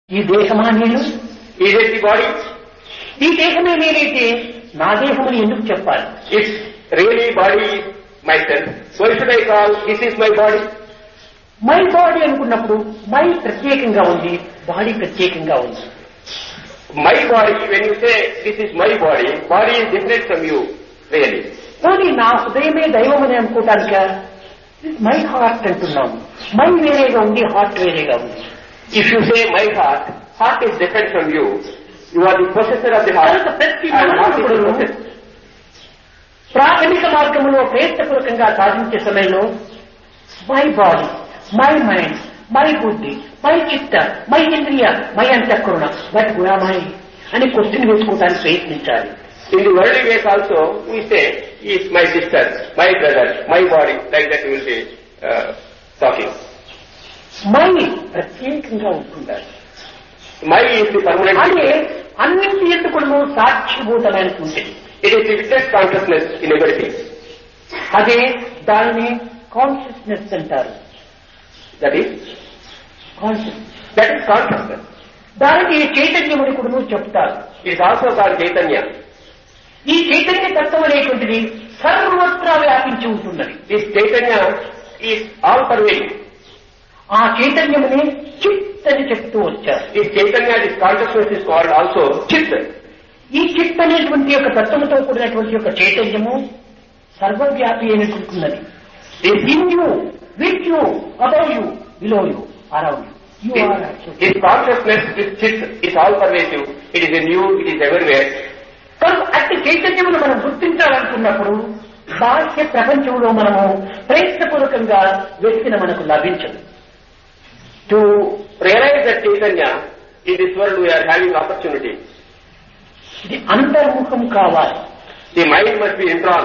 ఈ దేహమా నేను Is it the body? ఈ దేహమే నేనైతే నా దేహమని ఎందుకు చెప్పాలి If really body is myself, why should I call this is my body? My body అనుకున్నప్పుడు మై ప్రత్యేకంగా ఉంది బాడీ ప్రత్యేకంగా ఉంది My body, when you say this is my body, body is different from you, really. కానీ నా హృదయమే దైవం అని అనుకోవటానిక మై హార్ట్ అంటున్నాము మై వేరేగా ఉంది హార్ట్ వేరేగా ఉంది If you say my heart, heart is different from you. You are the possessor of the heart, కనుక ప్రతి and heart is the మానవుడు possessor. ప్రాథమిక మార్గంలో ప్రయత్నపూర్వకంగా సాధించే సమయంలో my body my mind my బుద్ధి మై చిత్త మై ఇంద్రియ మై అంతఃకరణ బట్ గుణమై అని క్వశ్చన్ వేసుకోవడానికి ప్రయత్నించాలి In the worldly ways also, we say, he is my sister, my brother, my body, like that we will be uh, talking. My ప్రత్యేకంగా ఉంటుండాలి My is the permanent అదే witness. అన్నింటి ఎందుకు సాక్షిభూతమైనటువంటి It is the witness consciousness in everything. అదే దానిని consciousness అంటారు That is, conscious that is consciousness. దానికి చైతన్యముని కూడా చెప్తారు It is also called Chaitanya. ఈ చైతన్య తత్వం అనేటువంటిది సర్వత్రా వ్యాపించి ఉంటున్నది This Chaitanya is all pervading. ఆ చైతన్యముని చిత్ అని చెప్తూ వచ్చారు This Chaitanya, this consciousness is called also Chit. ఈ చిత్ అనేటువంటి యొక్క తత్వముతో కూడినటువంటి యొక్క చైతన్యము సర్వవ్యాపి అయినటువంటిది This, in you with you above you below you around you this, or this consciousness, this Chit is all pervasive. It is in you, it is everywhere. కనుక అట్టి చైతన్యమును మనం గుర్తించాలనుకున్నప్పుడు బాహ్య ప్రపంచంలో మనము ప్రయత్నపూర్వకంగా వెతికిన మనకు లభించదు To realize that Chaitanya, in this world we are having opportunity. ఇది అంతర్ముఖం కావాలి The mind must be indrawn.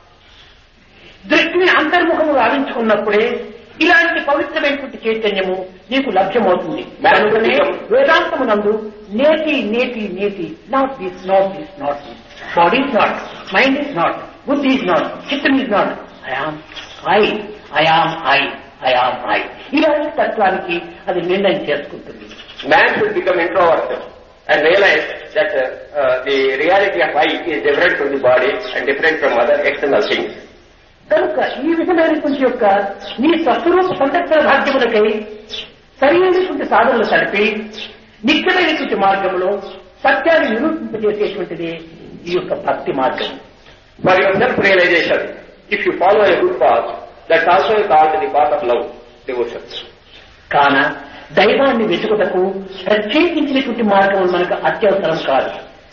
దృష్టిని అంతర్ముఖము గావించుకున్నప్పుడే ఇలాంటి పవిత్రమైనటువంటి చైతన్యము నీకు లభ్యమవుతుంది కనుకనే వేదాంతమునందు నేతి నేతి నేతి not this not this not this body is not mind is not బుద్ధి ఇస్ నాట్ చిత్తం is not I am I I am I I am I ఇలాంటి తత్వానికి అది నిర్ణయం చేసుకుంటుంది Man should become introvert and realize that uh, uh, the reality of I is different from the body and different from other external things. కనుక ఈ విధమైనటువంటి యొక్క నీ స్వస్వరూప సంరక్షణ భాగ్యములకై సరైనటువంటి సాధనలు తడిపి నిత్యమైనటువంటి మార్గంలో సత్యాన్ని నిరూపింపజేసేటువంటిది ఈ యొక్క భక్తి మార్గం For your self-realization, if you follow a good path, that's also called the path of love, devotion. కాన దైవాన్ని వెతుకుటకు ప్రత్యేకించినటువంటి మార్గం మనకు అత్యవసరం కాదు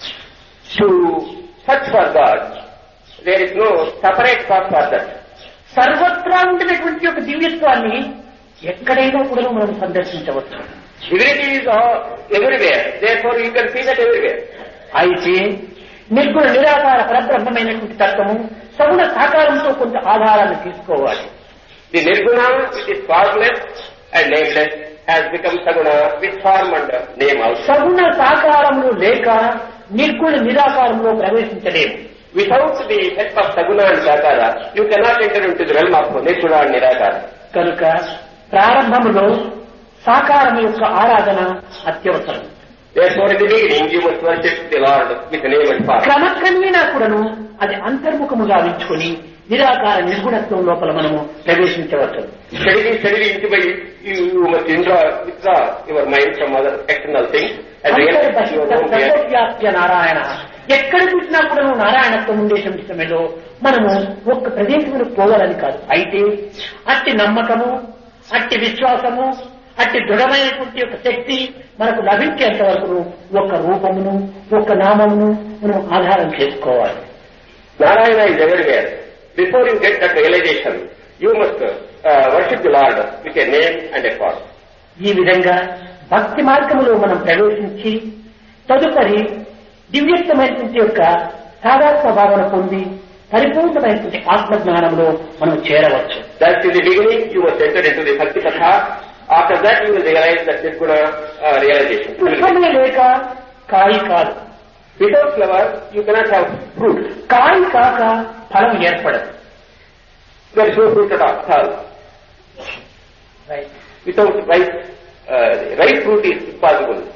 To search for God, there is no separate path for that. సర్వత్రా ఉండినటువంటి యొక్క దివ్యత్వాన్ని ఎక్కడైనా కూడా మనం సందర్శించవచ్చు Divinity is all, everywhere, therefore you can see that everywhere. అయితే నిర్గుణ నిరాకార పరబ్రహ్మమైనటువంటి తత్వము సగుణ సాకారంతో కొంత ఆధారాన్ని తీసుకోవాలి The Nirguna, which is formless and nameless, has become Saguna with form and name also. సగుణ సాకారములు లేక నిర్గుణ నిరాకారంలో ప్రవేశించలేము Without the help of Saguna and Sakara, you cannot enter into the realm of Nirguna and Nirakara. కనుక ప్రారంభములో సాకారం యొక్క ఆరాధన అత్యవసరం Therefore, in the beginning, you must worship the Lord with name and form. క్రమక్రమేణా కూడాను అది అంతర్ముఖముగా ఉంచుకొని నిరాకార నిర్గుణత్వం లోపల మనము ప్రవేశించవచ్చు Steadily, steadily, into by you, you must withdraw, withdraw your mind from other external things and realize your own reality. సర్వవ్యాప్య Narayana ఎక్కడ చూసినా కూడా నారాయణత్వం ఉండేటువంటి సమయంలో మనము ఒక్క ప్రదేశంలో పోవాలని కాదు అయితే అట్టి నమ్మకము అట్టి విశ్వాసము అట్టి దృఢమైనటువంటి యొక్క శక్తి మనకు లభించేంత వరకు ఒక రూపమును ఒక నామమును మనం ఆధారం చేసుకోవాలి Narayana is everywhere. Before you get that realization, you must uh, worship the Lord with a name and a form. ఈ విధంగా భక్తి మార్గములో మనం ప్రవేశించి తదుపరి దివ్యత్వమైనటువంటి యొక్క సాధాత్మ భావన పొంది పరిపూర్ణమైనటువంటి ఆత్మజ్ఞానంలో మనం చేరవచ్చు Thus, in the beginning, you must enter into the Bhakti Katha. After that, you will realize that Nirguna uh, realization. పుష్పమే లేక కాయి కాదు Without flower, you cannot have fruit. కాయి కాక ఫలం ఏర్పడదు There is no fruit at all. Without ripe, uh, ripe fruit is possible.